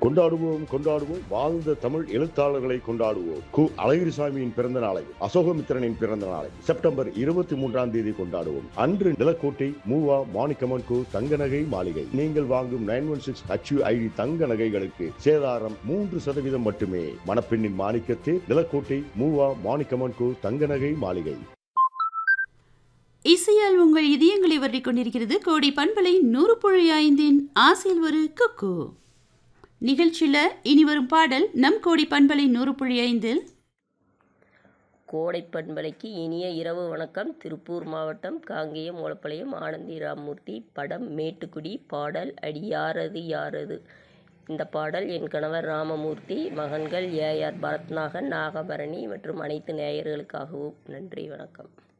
கொண்டாடுவோம் கொண்டாடுவோம் வாழ்ந்த தமிழ் எழுத்தாளர்களை கொண்டாடுவோம் கு அழகிரிசாமியின் பிறந்த நாளை அசோகமித்திரனின் பிறந்த நாளை செப்டம்பர் இருபத்தி மூன்றாம் தேதி கொண்டாடுவோம் அன்று நிலக்கோட்டை மூவா மாணிக்கமன் கு தங்க நகை மாளிகை நீங்கள் வாங்கும் நைன் ஒன் சிக்ஸ் ஐடி தங்க நகைகளுக்கு சேதாரம் மூன்று சதவீதம் மட்டுமே மணப்பெண்ணின் மாணிக்கத்தே நிலக்கோட்டை மூவா மாணிக்கமன் கு தங்க நகை மாளிகை இசையால் உங்கள் இதயங்களை வருடிக் கொண்டிருக்கிறது கோடி பண்பலை நூறு புள்ளி ஐந்தின் ஆசையில் ஒரு குக்கு நிகழ்ச்சியில் இனி வரும் பாடல் நம் கோடி பண்பலை நூறு புள்ளி ஐந்தில் கோடை பண்பலைக்கு இனிய இரவு வணக்கம் திருப்பூர் மாவட்டம் காங்கேயம் ஓலப்பாளையம் ஆனந்தி ராமூர்த்தி படம் மேட்டுக்குடி பாடல் அடி யாரது யாரது இந்த பாடல் என் கணவர் ராமமூர்த்தி மகன்கள் ஏஆர் பரத்நாகன் நாகபரணி மற்றும் அனைத்து நேயர்களுக்காகவும் நன்றி வணக்கம்